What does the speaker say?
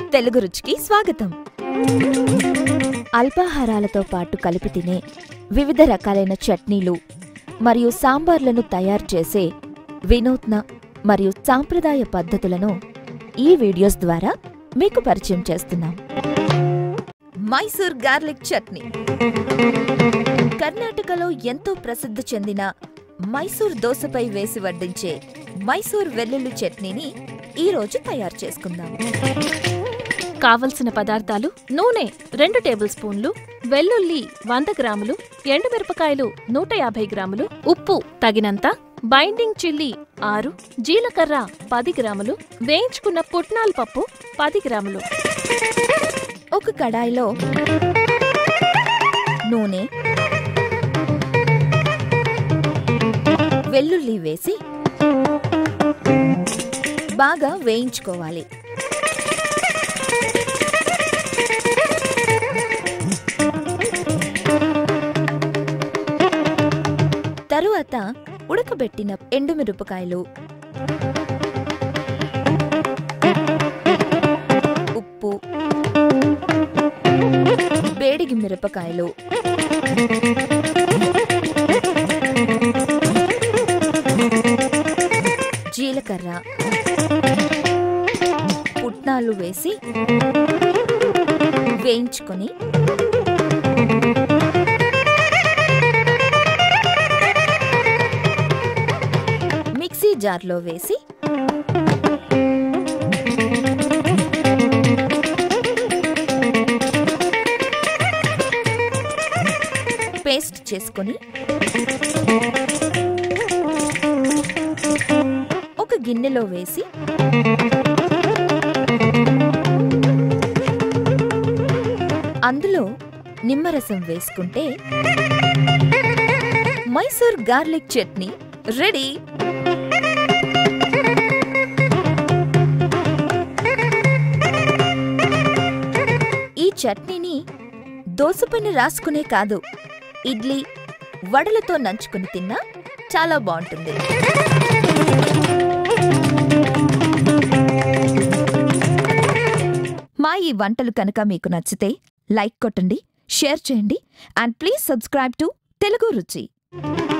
తెలుగు రుచికి స్వాగతం అల్పాహారాలతో పాటు కలిపి తినే వివిధ రకాలైన చట్నీలు మరియు సాంబార్లను తయారు చేసే వినూత్న మరియు సాంప్రదాయ పద్ధతులను ఈ వీడియోస్ ద్వారా మీకు పరిచయం చేస్తున్నాం మైసూర్ గార్లిక్ చట్నీ కర్ణాటకలో ఎంతో ప్రసిద్ధి చెందిన మైసూర్ దోసపై వేసి వడ్డించే మైసూర్ వెల్లుల్లి చట్నీని ఈ రోజు తయారు చేసుకుందాం కావలసిన పదార్థాలు నూనె రెండు టేబుల్ స్పూన్లు వెల్లుల్లి వంద గ్రాములు ఎండుమిరపకాయలు నూట యాభై గ్రాములు ఉప్పు తగినంత బైండింగ్ చిల్లీ ఆరు జీలకర్ర పది గ్రాములు వేయించుకున్న పుట్నాల పప్పు పది గ్రాములు ఒక కడాయిలో నూనె వెల్లుల్లి వేసి బాగా వేయించుకోవాలి తరువాత ఉడకబెట్టిన ఎండుమిరపకాయలు ఉప్పు వేడిగి మిరపకాయలు జీలకర్ర పుట్నాలు వేసి వేయించుకొని మిక్సీ జార్లో వేసి పేస్ట్ చేసుకొని ఒక గిన్నెలో వేసి అందులో నిమ్మరసం వేసుకుంటే మైసూర్ గార్లిక్ చట్నీ రెడీ ఈ చట్నీని దోసపైన రాసుకునే కాదు ఇడ్లీ వడలతో నంచుకుని తిన్నా చాలా బాగుంటుంది మా ఈ వంటలు కనుక మీకు నచ్చితే లైక్ కొట్టండి షేర్ చేయండి and please subscribe to Telugu రుచి